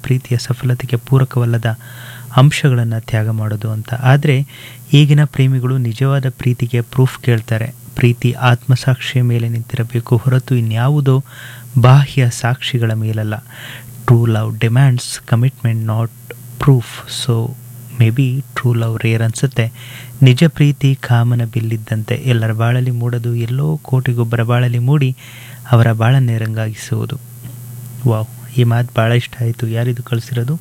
ಪ್ರೀತಿಯ ಸಫಲತೆಗೆ ಪೂರಕವಲ್ಲದ ಅಂಶಗಳನ್ನು ತ್ಯಾಗ ಮಾಡೋದು ಅಂತ ಆದರೆ ಈಗಿನ ಪ್ರೇಮಿಗಳು ನಿಜವಾದ ಪ್ರೀತಿಗೆ ಪ್ರೂಫ್ ಕೇಳ್ತಾರೆ ಪ್ರೀತಿ ಆತ್ಮಸಾಕ್ಷಿಯ ಮೇಲೆ ನಿಂತಿರಬೇಕು ಹೊರತು ಇನ್ಯಾವುದೋ ಬಾಹ್ಯ ಸಾಕ್ಷಿಗಳ ಮೇಲಲ್ಲ true love demands commitment not proof so maybe true love rare ಅನಿಸುತ್ತೆ ನಿಜ ಪ್ರೀತಿ ಕಾಮನ ಬಿಲ್ಲಿದ್ದಂತೆ ಎಲ್ಲರ ಬಾಳಲ್ಲಿ ಮೂಡೋದು ಎಲ್ಲೋ ಕೋಟಿಗೊಬ್ಬರ ಬಾಳಲ್ಲಿ ಮೂಡಿ ಅವರ ಬಾಳನ್ನೇ ರಂಗಾಗಿಸುವುದು ವಾವ್ ಈ ಮಾತು ಭಾಳ ಇಷ್ಟ ಆಯಿತು ಯಾರಿದು ಕಳಿಸಿರೋದು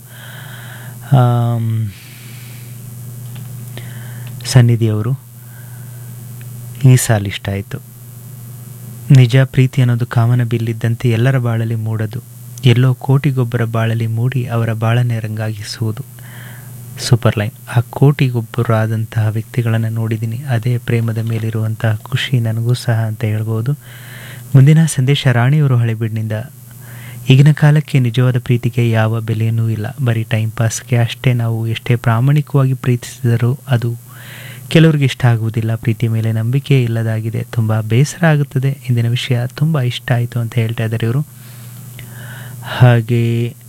ಸನ್ನಿಧಿಯವರು ಈ ಸಾಲು ಇಷ್ಟ ಆಯಿತು ನಿಜ ಪ್ರೀತಿ ಅನ್ನೋದು ಕಾಮನ ಬಿಲ್ಲಿದ್ದಂತೆ ಎಲ್ಲರ ಬಾಳಲ್ಲಿ ಮೂಡೋದು ಎಲ್ಲೋ ಕೋಟಿಗೊಬ್ಬರ ಬಾಳಲ್ಲಿ ಮೂಡಿ ಅವರ ಬಾಳನ್ನೇ ರಂಗಾಗಿಸುವುದು ಸೂಪರ್ ಲೈನ್ ಆ ಕೋಟಿಗೊಬ್ಬರಾದಂತಹ ವ್ಯಕ್ತಿಗಳನ್ನು ನೋಡಿದ್ದೀನಿ ಅದೇ ಪ್ರೇಮದ ಮೇಲಿರುವಂತಹ ಖುಷಿ ನನಗೂ ಸಹ ಅಂತ ಹೇಳ್ಬೋದು ಮುಂದಿನ ಸಂದೇಶ ರಾಣಿಯವರು ಹಳೆಬೀಡಿನಿಂದ ಈಗಿನ ಕಾಲಕ್ಕೆ ನಿಜವಾದ ಪ್ರೀತಿಗೆ ಯಾವ ಬೆಲೆಯೂ ಇಲ್ಲ ಬರೀ ಟೈಮ್ ಪಾಸ್ಗೆ ಅಷ್ಟೇ ನಾವು ಎಷ್ಟೇ ಪ್ರಾಮಾಣಿಕವಾಗಿ ಪ್ರೀತಿಸಿದರೂ ಅದು ಕೆಲವ್ರಿಗೆ ಇಷ್ಟ ಆಗುವುದಿಲ್ಲ ಪ್ರೀತಿ ಮೇಲೆ ನಂಬಿಕೆ ಇಲ್ಲದಾಗಿದೆ ತುಂಬ ಬೇಸರ ಆಗುತ್ತದೆ ಇಂದಿನ ವಿಷಯ ತುಂಬ ಇಷ್ಟ ಆಯಿತು ಅಂತ ಹೇಳ್ತಾ ಇದ್ದಾರೆ ಇವರು ಹಾಗೆ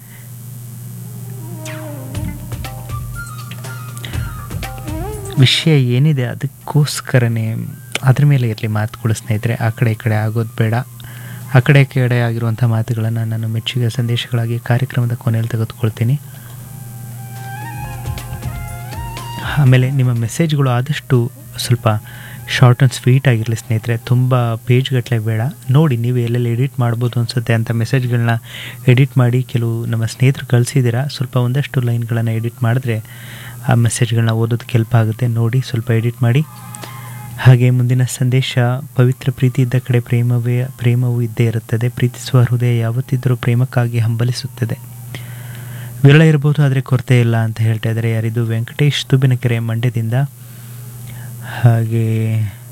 ವಿಷಯ ಏನಿದೆ ಅದಕ್ಕೋಸ್ಕರನೇ ಅದ್ರ ಮೇಲೆ ಇರಲಿ ಮಾತುಗಳು ಸ್ನೇಹಿತರೆ ಆ ಕಡೆ ಈ ಕಡೆ ಆಗೋದು ಬೇಡ ಆ ಕಡೆ ಈ ಕಡೆ ಆಗಿರುವಂಥ ಮಾತುಗಳನ್ನು ನಾನು ಮೆಚ್ಚುಗೆ ಸಂದೇಶಗಳಾಗಿ ಕಾರ್ಯಕ್ರಮದ ಕೊನೆಯಲ್ಲಿ ತೆಗೆದುಕೊಳ್ತೀನಿ ಆಮೇಲೆ ನಿಮ್ಮ ಮೆಸೇಜ್ಗಳು ಆದಷ್ಟು ಸ್ವಲ್ಪ ಶಾರ್ಟ್ ಆ್ಯಂಡ್ ಸ್ವೀಟ್ ಆಗಿರಲಿ ಸ್ನೇಹಿತರೆ ತುಂಬ ಪೇಜ್ಗಟ್ಟಲೆ ಬೇಡ ನೋಡಿ ನೀವು ಎಲ್ಲೆಲ್ಲಿ ಎಡಿಟ್ ಮಾಡ್ಬೋದು ಅನಿಸುತ್ತೆ ಅಂಥ ಮೆಸೇಜ್ಗಳನ್ನ ಎಡಿಟ್ ಮಾಡಿ ಕೆಲವು ನಮ್ಮ ಸ್ನೇಹಿತರು ಕಳಿಸಿದ್ದೀರಾ ಸ್ವಲ್ಪ ಒಂದಷ್ಟು ಲೈನ್ಗಳನ್ನು ಎಡಿಟ್ ಮಾಡಿದ್ರೆ ಆ ಮೆಸೇಜ್ಗಳನ್ನ ಓದೋದಕ್ಕೆ ಹೆಲ್ಪ್ ಆಗುತ್ತೆ ನೋಡಿ ಸ್ವಲ್ಪ ಎಡಿಟ್ ಮಾಡಿ ಹಾಗೆ ಮುಂದಿನ ಸಂದೇಶ ಪವಿತ್ರ ಪ್ರೀತಿ ಇದ್ದ ಕಡೆ ಪ್ರೇಮವೇ ಪ್ರೇಮವೂ ಇದ್ದೇ ಇರುತ್ತದೆ ಪ್ರೀತಿಸುವ ಹೃದಯ ಯಾವತ್ತಿದ್ದರೂ ಪ್ರೇಮಕ್ಕಾಗಿ ಹಂಬಲಿಸುತ್ತದೆ ವಿರಳ ಇರ್ಬೋದು ಆದರೆ ಕೊರತೆ ಇಲ್ಲ ಅಂತ ಹೇಳ್ತಾ ಇದ್ದಾರೆ ಯಾರಿದು ವೆಂಕಟೇಶ್ ತುಬಿನಕೆರೆ ಮಂಡ್ಯದಿಂದ ಹಾಗೆ